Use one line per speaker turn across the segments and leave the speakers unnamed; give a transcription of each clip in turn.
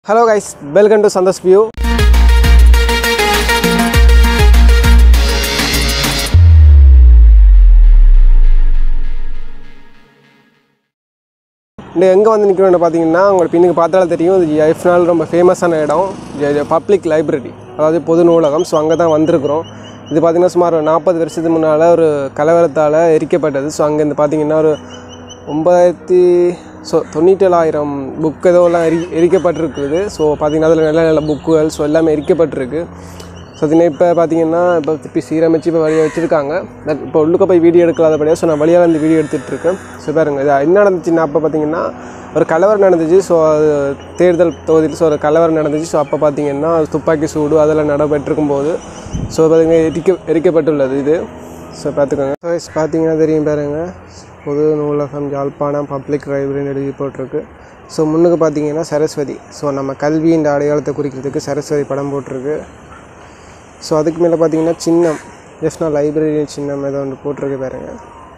hello guys welcome to Santhosh view இந்த எங்கே வந்து நிற்கிறோன்னு பார்த்தீங்கன்னா உங்களுக்கு பின்னுக்கு பார்த்தாலும் தெரியும் இது எஃப்னால் ரொம்ப ஃபேமஸான இடம் பப்ளிக் லைப்ரரி அதாவது பொது நூலகம் ஸோ அங்கே தான் வந்திருக்கிறோம் இது பார்த்திங்கன்னா சுமார் நாற்பது வருஷத்துக்கு முன்னால் ஒரு கலவரத்தால் எரிக்கப்பட்டது ஸோ அங்கேருந்து பார்த்தீங்கன்னா ஒரு ஒன்பதாயிரத்தி ஸோ தொண்ணூற்றேழாயிரம் புக் எதோலாம் எரி எரிக்கப்பட்டிருக்குது ஸோ பார்த்தீங்கன்னா அதில் நல்ல நல்ல புக்குகள் ஸோ எல்லாமே எரிக்கப்பட்டிருக்கு ஸோ அது இப்போ பார்த்தீங்கன்னா இப்போ திருப்பி சீரமைச்சு இப்போ வழியாக வச்சுருக்காங்க பட் இப்போ உள்ளுக்க போய் வீடியோ எடுக்கலாதபடியாக ஸோ நான் வழியாக இந்த வீடியோ எடுத்துகிட்டு இருக்கேன் ஸோ பாருங்க இது என்ன நடந்துச்சுன்னா அப்போ பார்த்தீங்கன்னா ஒரு கலவரம் நடந்துச்சு ஸோ அது தேர்தல் தொகுதியில் ஸோ ஒரு கலவரம் நடந்துச்சு ஸோ அப்போ பார்த்தீங்கன்னா துப்பாக்கி சூடு அதெல்லாம் நடைபெற்றிருக்கும் போது ஸோ பார்த்தீங்கன்னா எரிக்க எரிக்கப்பட்டுள்ளது இது ஸோ பார்த்துக்கோங்க ஸோ இது பார்த்தீங்கன்னா தெரியும் பாருங்க பொது நூலகம் யாழ்ப்பாணம் பப்ளிக் லைப்ரரின்னு எழுதி போட்டிருக்கு ஸோ முன்னுக்கு பார்த்தீங்கன்னா சரஸ்வதி ஸோ நம்ம கல்வியின் அடையாளத்தை குறிக்கிறதுக்கு சரஸ்வதி படம் போட்டிருக்கு ஸோ அதுக்கு மேலே பார்த்தீங்கன்னா சின்னம் ஜஸ்ட்னா லைப்ரரி சின்னம் ஏதோ ஒன்று போட்டிருக்கு பாருங்க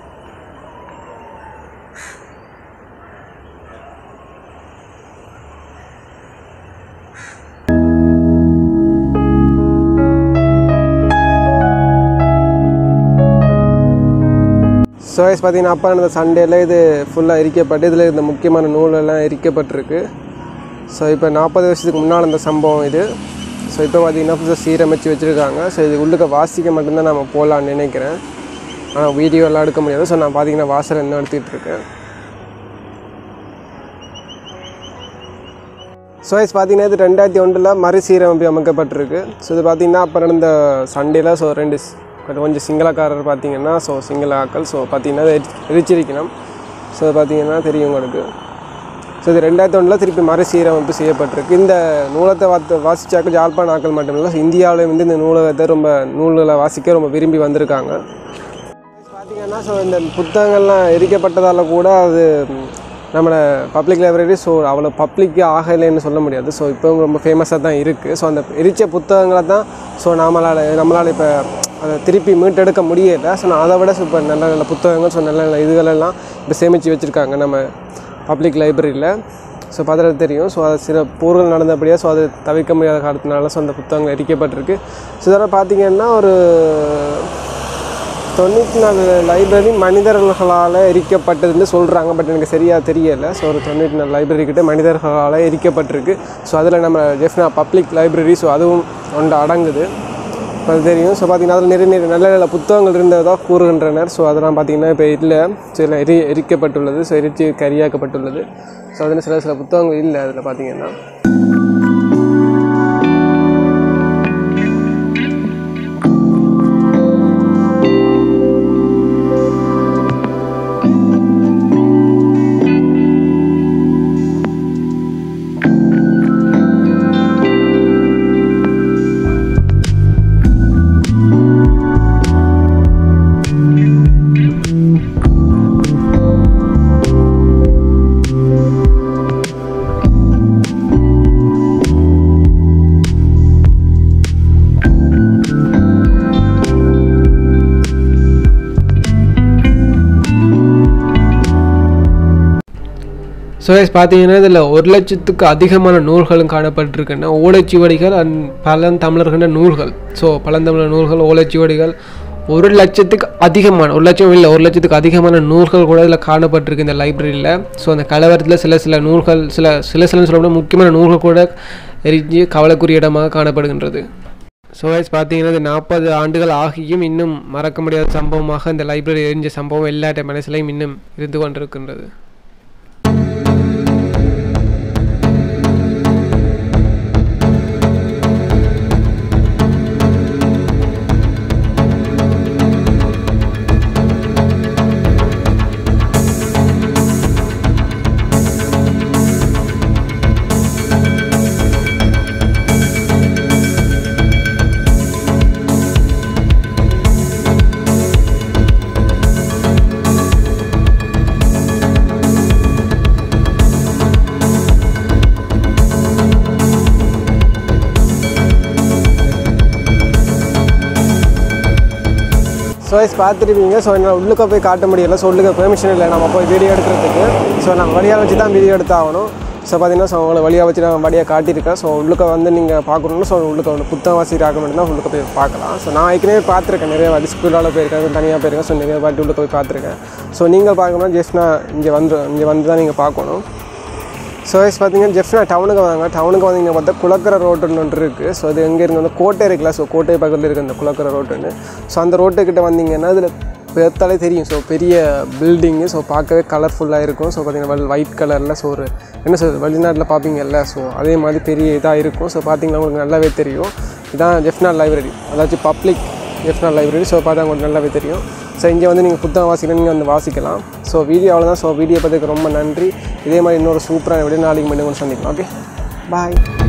ஸோ வைஸ் பார்த்தீங்கன்னா அப்பா அந்த சண்டேல இது ஃபுல்லாக எரிக்கப்பட்டு இதில் இந்த முக்கியமான நூலெல்லாம் எரிக்கப்பட்டிருக்கு ஸோ இப்போ நாற்பது வருஷத்துக்கு முன்னால் இந்த சம்பவம் இது ஸோ இப்போ பார்த்தீங்கன்னா புதுசாக சீரமைச்சு வச்சுருக்காங்க ஸோ இது உள்ளுக்க வாசிக்க மட்டும்தான் நம்ம போகலான்னு நினைக்கிறேன் ஆனால் வீடியோ எல்லாம் எடுக்க முடியாது ஸோ நான் பார்த்தீங்கன்னா வாசல் என்ன எடுத்துகிட்டு இருக்கேன் ஸோ இது பார்த்தீங்கன்னா இது ரெண்டாயிரத்தி ஒன்றில் மறுசீரமைப்பு அமைக்கப்பட்டிருக்கு ஸோ இது பார்த்தீங்கன்னா அப்போ நடந்த சண்டேல ஸோ ரெண்டு ஸ்- கொஞ்சம் சிங்களக்காரர் பார்த்தீங்கன்னா ஸோ சிங்கள ஆக்கள் ஸோ பார்த்தீங்கன்னா அதை எரி- எரிச்சிருக்கணும் ஸோ பார்த்தீங்கன்னா தெரியும் உங்களுக்கு ஸோ இது ரெண்டாயிரத்தி ஒன்றில் திருப்பி மறுசீரமைப்பு செய்யப்பட்டிருக்கு இந்த நூலத்தை வாத்து வாசிச்சாக்க ஜாழ்ப்பாண ஆக்கள் மட்டும் இல்லை இந்தியாவிலே வந்து இந்த நூலகத்தை ரொம்ப நூல்களை வாசிக்க ரொம்ப விரும்பி வந்திருக்காங்க பார்த்தீங்கன்னா ஸோ இந்த புத்தகங்கள்லாம் எரிக்கப்பட்டதால் கூட அது ம், நம்மளோட பப்ளிக் லைப்ரரி ஸோ அவ்வளோ பப்ளிக்கு ஆகலைன்னு சொல்ல முடியாது ஸோ இப்போ ரொம்ப ஃபேமஸாக தான் இருக்குது ஸோ அந்த எரிச்ச புத்தகங்களை தான் ஸோ நம்மளால் நம்மளால் இப்போ அதை திருப்பி மீட்டெடுக்க முடியலை ஸோ நான் அதை விட ஸோ இப்போ நல்ல நல்ல புத்தகங்கள் ஸோ நல்ல நல்ல இதுகளெல்லாம் இப்போ சேமித்து வச்சுருக்காங்க நம்ம பப்ளிக் லைப்ரரியில் ஸோ பார்த்துட்டு தெரியும் ஸோ அது சில போர்கள் நடந்தபடியாக ஸோ அது தவிர்க்க முடியாத காரணத்தினால ஸோ அந்த புத்தகங்கள் எரிக்கப்பட்டிருக்கு ஸோ இதெல்லாம் பார்த்தீங்கன்னா ஒரு தொண்ணூற்றி நாலு லைப்ரரி மனிதர்களால் எரிக்கப்பட்டதுன்னு சொல்கிறாங்க பட் எனக்கு சரியாக தெரியலை ஸோ ஒரு தொண்ணூற்றி நாலு லைப்ரரி கிட்ட மனிதர்களால் எரிக்கப்பட்டிருக்கு ஸோ அதில் நம்ம ஜெஃப்னா பப்ளிக் லைப்ரரி ஸோ அதுவும் ஒன்று அடங்குது இப்போ அது தெரியும் ஸோ பார்த்தீங்கன்னா அதில் நிறைய நிறைய நல்ல நல்ல புத்தகங்கள் இருந்ததாக கூறுகின்றனர் ஸோ அதெல்லாம் பார்த்தீங்கன்னா இப்போ இல்லை சில எரி எரிக்கப்பட்டுள்ளது ஸோ எரிச்சு கரியாக்கப்பட்டுள்ளது ஸோ அதில் சில சில புத்தகங்கள் இல்லை அதில் பார்த்தீங்கன்னா ஸோ கைஸ் பார்த்தீங்கன்னா இதில் ஒரு லட்சத்துக்கு அதிகமான நூல்களும் காணப்பட்டிருக்குன்னா ஓலைச்சுவடிகள் அண்ட் பழந்தமிழர்கின்ற நூல்கள் ஸோ பழந்தமிழர் நூல்கள் ஓலைச்சுவடிகள் ஒரு லட்சத்துக்கு அதிகமான ஒரு லட்சம் இல்லை ஒரு லட்சத்துக்கு அதிகமான நூல்கள் கூட இதில் காணப்பட்டிருக்கு இந்த லைப்ரரியில் ஸோ அந்த கலவரத்தில் சில சில நூல்கள் சில சில சில சொல்ல முக்கியமான நூல்கள் கூட எரிஞ்சு கவலைக்குரிய இடமாக காணப்படுகின்றது ஸோ கைஸ் பார்த்தீங்கன்னா இது நாற்பது ஆண்டுகள் ஆகியும் இன்னும் மறக்க முடியாத சம்பவமாக இந்த லைப்ரரி எரிஞ்ச சம்பவம் எல்லாட்ட மனசிலையும் இன்னும் இருந்து கொண்டிருக்கின்றது ஸோ கைஸ் பார்த்துருப்பீங்க ஸோ என்னால் உள்ளுக்க போய் காட்ட முடியல ஸோ உள்ளுக்க பெர்மிஷன் இல்லை நம்ம போய் வீடியோ எடுக்கிறதுக்கு ஸோ நம்ம வழியாக வச்சு தான் வீடியோ எடுத்தாகணும் ஸோ பார்த்தீங்கன்னா ஸோ உங்களை வழியாக வச்சு நான் வழியாக காட்டியிருக்கேன் ஸோ உள்ளுக்க வந்து நீங்கள் பார்க்கணுன்னு ஸோ உள்ளுக்க வந்து புத்தகம் வாசி ராக மட்டும்தான் உள்ளுக்க போய் பார்க்கலாம் ஸோ நான் ஏற்கனவே பார்த்துருக்கேன் நிறைய வாட்டி ஸ்கூலால் போயிருக்கேன் தனியாக போயிருக்கேன் ஸோ நிறைய வாட்டி உள்ளுக்க போய் பார்த்துருக்கேன் ஸோ நீங்கள் பார்க்கணும்னா ஜஸ்ட் நான் இங்கே வந்து இங்கே வந்து தான் நீங்கள் பார்க்கணும் ஸோ வைஸ் பார்த்தீங்கன்னா ஜெஃப்னா டவுனுக்கு வாங்க டவுனுக்கு வந்தீங்க பார்த்தா குளக்கரை ரோட்டுன்னு ஒன்று இருக்குது ஸோ அது எங்கே இருக்கு வந்து கோட்டை இருக்குல்ல ஸோ கோட்டை பக்கத்தில் இருக்குது அந்த குளக்கரை ரோட்டுன்னு ஸோ அந்த ரோட்டுக்கிட்ட வந்தீங்கன்னா அதில் பார்த்தாலே தெரியும் ஸோ பெரிய பில்டிங்கு ஸோ பார்க்கவே கலர்ஃபுல்லாக இருக்கும் ஸோ பார்த்தீங்கன்னா ஒயிட் கலரில் ஸோ ஒரு என்ன சொல்றது வெளிநாட்டில் பார்ப்பீங்கல்ல ஸோ அதே மாதிரி பெரிய இதாக இருக்கும் ஸோ பார்த்தீங்கன்னா உங்களுக்கு நல்லாவே தெரியும் இதான் ஜெஃப்னா லைப்ரரி அதாச்சும் பப்ளிக் ஜெஃப்னா லைப்ரரி ஸோ பார்த்தா உங்களுக்கு நல்லாவே தெரியும் ஸோ இங்கே வந்து நீங்கள் புத்தகம் வாசிக்கணும் நீங்கள் வந்து வாசிக்கலாம் ஸோ வீடியோ அவ்வளோதான் ஸோ வீடியோ பார்த்துக்கு ரொம்ப நன்றி இதே மாதிரி இன்னொரு சூப்பரான வீடியோ நாளைக்கு மீண்டும் சந்திக்கலாம் ஓகே பாய்